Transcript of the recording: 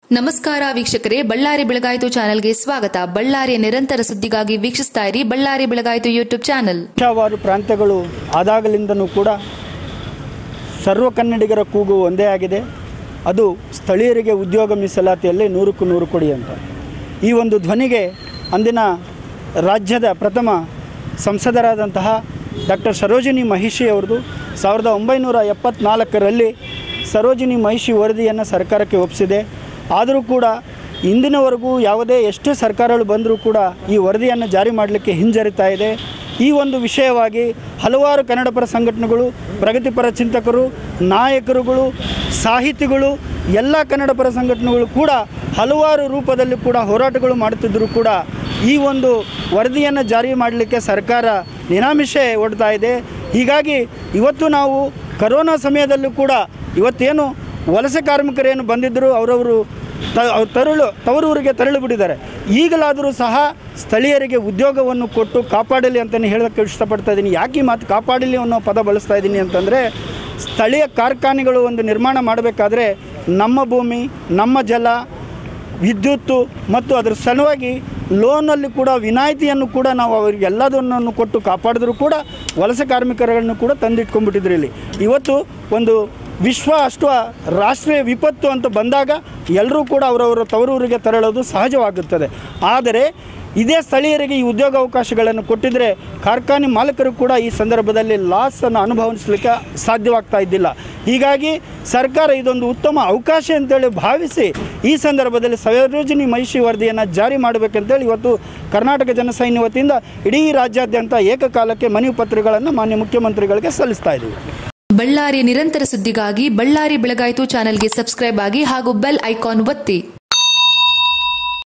ನಮಸ್ಕಾರ ವೀಕ್ಷಕರೇ ಬಳ್ಳಾರಿ ಬೆಳಗಾಯಿತು ಚಾನೆಲ್ಗೆ ಸ್ವಾಗತ ಬಳ್ಳಾರಿಯ ನಿರಂತರ ಸುದ್ದಿಗಾಗಿ ವೀಕ್ಷಿಸ್ತಾ ಇರಿ ಬಳ್ಳಾರಿ ಬೆಳಗಾಯಿತು ಯೂಟ್ಯೂಬ್ ಚಾನೆಲ್ ಭಾಷಾವಾರು ಪ್ರಾಂತ್ಯಗಳು ಆದಾಗಲಿಂದನೂ ಕೂಡ ಸರ್ವ ಕನ್ನಡಿಗರ ಕೂಗು ಒಂದೇ ಆಗಿದೆ ಅದು ಸ್ಥಳೀಯರಿಗೆ ಉದ್ಯೋಗ ಮೀಸಲಾತಿಯಲ್ಲಿ ನೂರಕ್ಕೂ ನೂರು ಕೊಡಿ ಅಂತ ಈ ಒಂದು ಧ್ವನಿಗೆ ಅಂದಿನ ರಾಜ್ಯದ ಪ್ರಥಮ ಸಂಸದರಾದಂತಹ ಡಾಕ್ಟರ್ ಸರೋಜಿನಿ ಮಹಿಷಿ ಅವರದು ಸಾವಿರದ ಒಂಬೈನೂರ ಎಪ್ಪತ್ನಾಲ್ಕರಲ್ಲಿ ಸರೋಜಿನಿ ಮಹಿಷಿ ವರದಿಯನ್ನು ಸರ್ಕಾರಕ್ಕೆ ಒಪ್ಪಿಸಿದೆ ಆದರೂ ಕೂಡ ಇಂದಿನವರೆಗೂ ಯಾವುದೇ ಎಷ್ಟೇ ಸರ್ಕಾರಗಳು ಬಂದರೂ ಕೂಡ ಈ ವರದಿಯನ್ನು ಜಾರಿ ಮಾಡಲಿಕ್ಕೆ ಹಿಂಜರಿತಾ ಇದೆ ಈ ಒಂದು ವಿಷಯವಾಗಿ ಹಲವಾರು ಕನ್ನಡಪರ ಸಂಘಟನೆಗಳು ಪ್ರಗತಿಪರ ಚಿಂತಕರು ನಾಯಕರುಗಳು ಸಾಹಿತಿಗಳು ಎಲ್ಲ ಕನ್ನಡಪರ ಸಂಘಟನೆಗಳು ಕೂಡ ಹಲವಾರು ರೂಪದಲ್ಲಿ ಕೂಡ ಹೋರಾಟಗಳು ಮಾಡುತ್ತಿದ್ದರೂ ಕೂಡ ಈ ಒಂದು ವರದಿಯನ್ನು ಜಾರಿ ಮಾಡಲಿಕ್ಕೆ ಸರ್ಕಾರ ನಿರಾಮಿಷೆ ಒಡ್ತಾ ಇದೆ ಹೀಗಾಗಿ ಇವತ್ತು ನಾವು ಕರೋನಾ ಸಮಯದಲ್ಲೂ ಕೂಡ ಇವತ್ತೇನು ವಲಸೆ ಕಾರ್ಮಿಕರೇನು ಬಂದಿದ್ದರು ಅವರವರು ತ ಅವ್ರು ತರುಳು ತವರೂರಿಗೆ ತೆರಳು ಬಿಟ್ಟಿದ್ದಾರೆ ಈಗಲಾದರೂ ಸಹ ಸ್ಥಳೀಯರಿಗೆ ಉದ್ಯೋಗವನ್ನು ಕೊಟ್ಟು ಕಾಪಾಡಲಿ ಅಂತಲೇ ಹೇಳೋಕ್ಕೆ ಇಷ್ಟಪಡ್ತಾ ಇದ್ದೀನಿ ಯಾಕೆ ಈ ಮಾತು ಕಾಪಾಡಲಿ ಅನ್ನೋ ಪದ ಬಳಸ್ತಾ ಇದ್ದೀನಿ ಅಂತಂದರೆ ಸ್ಥಳೀಯ ಕಾರ್ಖಾನೆಗಳು ಒಂದು ನಿರ್ಮಾಣ ಮಾಡಬೇಕಾದ್ರೆ ನಮ್ಮ ಭೂಮಿ ನಮ್ಮ ಜಲ ವಿದ್ಯುತ್ತು ಮತ್ತು ಅದರ ಸಲುವಾಗಿ ಲೋನಲ್ಲಿ ಕೂಡ ವಿನಾಯಿತಿಯನ್ನು ಕೂಡ ನಾವು ಅವರಿಗೆ ಎಲ್ಲದನ್ನು ಕೊಟ್ಟು ಕಾಪಾಡಿದ್ರು ಕೂಡ ವಲಸೆ ಕಾರ್ಮಿಕರನ್ನು ಕೂಡ ತಂದಿಟ್ಕೊಂಡ್ಬಿಟ್ಟಿದ್ರು ಇಲ್ಲಿ ಇವತ್ತು ಒಂದು ವಿಶ್ವ ಅಷ್ಟು ರಾಷ್ಟ್ರೀಯ ವಿಪತ್ತು ಅಂತ ಬಂದಾಗ ಎಲ್ಲರೂ ಕೂಡ ಅವರವರ ತವರೂರಿಗೆ ತೆರಳೋದು ಸಹಜವಾಗುತ್ತದೆ ಆದರೆ ಇದೇ ಸ್ಥಳೀಯರಿಗೆ ಈ ಉದ್ಯೋಗ ಅವಕಾಶಗಳನ್ನು ಕೊಟ್ಟಿದ್ದರೆ ಕಾರ್ಖಾನೆ ಮಾಲೀಕರು ಕೂಡ ಈ ಸಂದರ್ಭದಲ್ಲಿ ಲಾಸನ್ನು ಅನುಭವಿಸಲಿಕ್ಕೆ ಸಾಧ್ಯವಾಗ್ತಾ ಇದ್ದಿಲ್ಲ ಹೀಗಾಗಿ ಸರ್ಕಾರ ಇದೊಂದು ಉತ್ತಮ ಅವಕಾಶ ಅಂತೇಳಿ ಭಾವಿಸಿ ಈ ಸಂದರ್ಭದಲ್ಲಿ ಸರೋಜಿನಿ ಮಹಿಷಿ ವರದಿಯನ್ನು ಜಾರಿ ಮಾಡಬೇಕಂತೇಳಿ ಇವತ್ತು ಕರ್ನಾಟಕ ಜನಸೈನ್ಯ ವತಿಯಿಂದ ಇಡೀ ರಾಜ್ಯಾದ್ಯಂತ ಏಕಕಾಲಕ್ಕೆ ಮನವಿ ಪತ್ರಗಳನ್ನು ಮಾನ್ಯ ಮುಖ್ಯಮಂತ್ರಿಗಳಿಗೆ ಸಲ್ಲಿಸ್ತಾ ಇದ್ದೀವಿ ಬಳ್ಳಾರಿಯ ನಿರಂತರ ಸುದ್ದಿಗಾಗಿ ಬಳ್ಳಾರಿ ಬೆಳಗಾಯಿತು ಚಾನೆಲ್ಗೆ ಸಬ್ಸ್ಕ್ರೈಬ್ ಆಗಿ ಹಾಗೂ ಬೆಲ್ ಐಕಾನ್ ಒತ್ತಿ